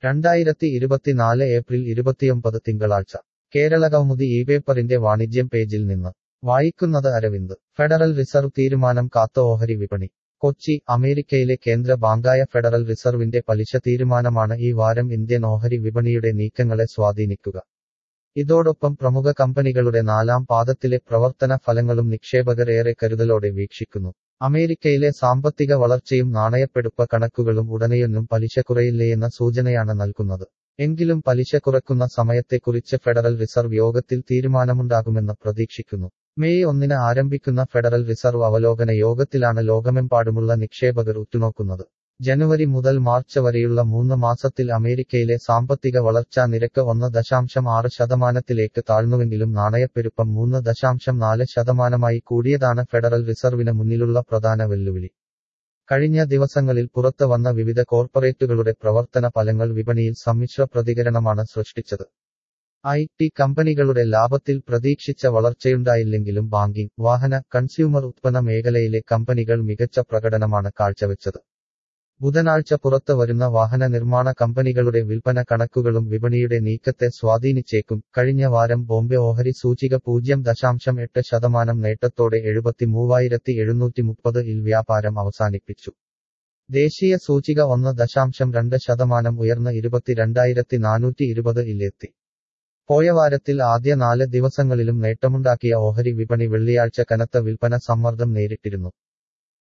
രണ്ടായിരത്തി ഇരുപത്തിനാല് ഏപ്രിൽ ഇരുപത്തിയൊമ്പത് തിങ്കളാഴ്ച കേരളകൗമുദി ഈ പേപ്പറിന്റെ വാണിജ്യം പേജിൽ നിന്ന് വായിക്കുന്നത് അരവിന്ദ് ഫെഡറൽ റിസർവ് തീരുമാനം കാത്ത ഓഹരി വിപണി കൊച്ചി അമേരിക്കയിലെ കേന്ദ്ര ബാങ്കായ ഫെഡറൽ റിസർവിന്റെ പലിശ തീരുമാനമാണ് ഈ വാരം ഇന്ത്യൻ ഓഹരി വിപണിയുടെ നീക്കങ്ങളെ സ്വാധീനിക്കുക ഇതോടൊപ്പം പ്രമുഖ കമ്പനികളുടെ നാലാം പാദത്തിലെ പ്രവർത്തന ഫലങ്ങളും നിക്ഷേപകർ ഏറെ കരുതലോടെ വീക്ഷിക്കുന്നു അമേരിക്കയിലെ സാമ്പത്തിക വളർച്ചയും നാണയപ്പെടുപ്പ കണക്കുകളും ഉടനെയൊന്നും പലിശ കുറയില്ലേയെന്ന സൂചനയാണ് നൽകുന്നത് എങ്കിലും പലിശ കുറക്കുന്ന സമയത്തെക്കുറിച്ച് ഫെഡറൽ റിസർവ് യോഗത്തിൽ തീരുമാനമുണ്ടാകുമെന്ന് പ്രതീക്ഷിക്കുന്നു മെയ് ഒന്നിന് ആരംഭിക്കുന്ന ഫെഡറൽ റിസർവ് അവലോകന യോഗത്തിലാണ് ലോകമെമ്പാടുമുള്ള നിക്ഷേപകർ ഉറ്റുനോക്കുന്നത് ജനുവരി മുതൽ മാർച്ച് വരെയുള്ള മൂന്ന് മാസത്തിൽ അമേരിക്കയിലെ സാമ്പത്തിക വളർച്ചാ നിരക്ക് ഒന്ന് ദശാംശം ആറ് ശതമാനത്തിലേക്ക് താഴ്ന്നുവെങ്കിലും നാണയപ്പെരുപ്പം മൂന്ന് ദശാംശം നാല് ശതമാനമായി കൂടിയതാണ് ഫെഡറൽ റിസർവിന് മുന്നിലുള്ള പ്രധാന വെല്ലുവിളി കഴിഞ്ഞ ദിവസങ്ങളിൽ പുറത്തു വന്ന വിവിധ കോർപ്പറേറ്റുകളുടെ പ്രവർത്തന ഫലങ്ങൾ വിപണിയിൽ സമ്മിശ്ര പ്രതികരണമാണ് സൃഷ്ടിച്ചത് ഐ ടി കമ്പനികളുടെ ലാഭത്തിൽ പ്രതീക്ഷിച്ച വളർച്ചയുണ്ടായില്ലെങ്കിലും ബാങ്കിംഗ് വാഹന കൺസ്യൂമർ ഉത്പന്ന മേഖലയിലെ കമ്പനികൾ മികച്ച പ്രകടനമാണ് കാഴ്ചവെച്ചത് ബുധനാഴ്ച പുറത്തു വരുന്ന വാഹന നിർമ്മാണ കമ്പനികളുടെ വിൽപ്പന കണക്കുകളും വിപണിയുടെ നീക്കത്തെ സ്വാധീനിച്ചേക്കും കഴിഞ്ഞ വാരം ബോംബെ ഓഹരി സൂചിക പൂജ്യം ദശാംശം എട്ട് ശതമാനം നേട്ടത്തോടെ എഴുപത്തി മൂവായിരത്തി എഴുന്നൂറ്റി മുപ്പത് ഇൽ വ്യാപാരം അവസാനിപ്പിച്ചു ദേശീയ സൂചിക ഒന്ന് ദശാംശം രണ്ട് ശതമാനം ഉയർന്ന് ഇരുപത്തിരണ്ടായിരത്തി നാനൂറ്റി ഇരുപത് ഇല്ലെത്തി പോയ വാരത്തിൽ ആദ്യ നാല് ദിവസങ്ങളിലും നേട്ടമുണ്ടാക്കിയ ഓഹരി വിപണി വെള്ളിയാഴ്ച കനത്ത വിൽപ്പന സമ്മർദ്ദം നേരിട്ടിരുന്നു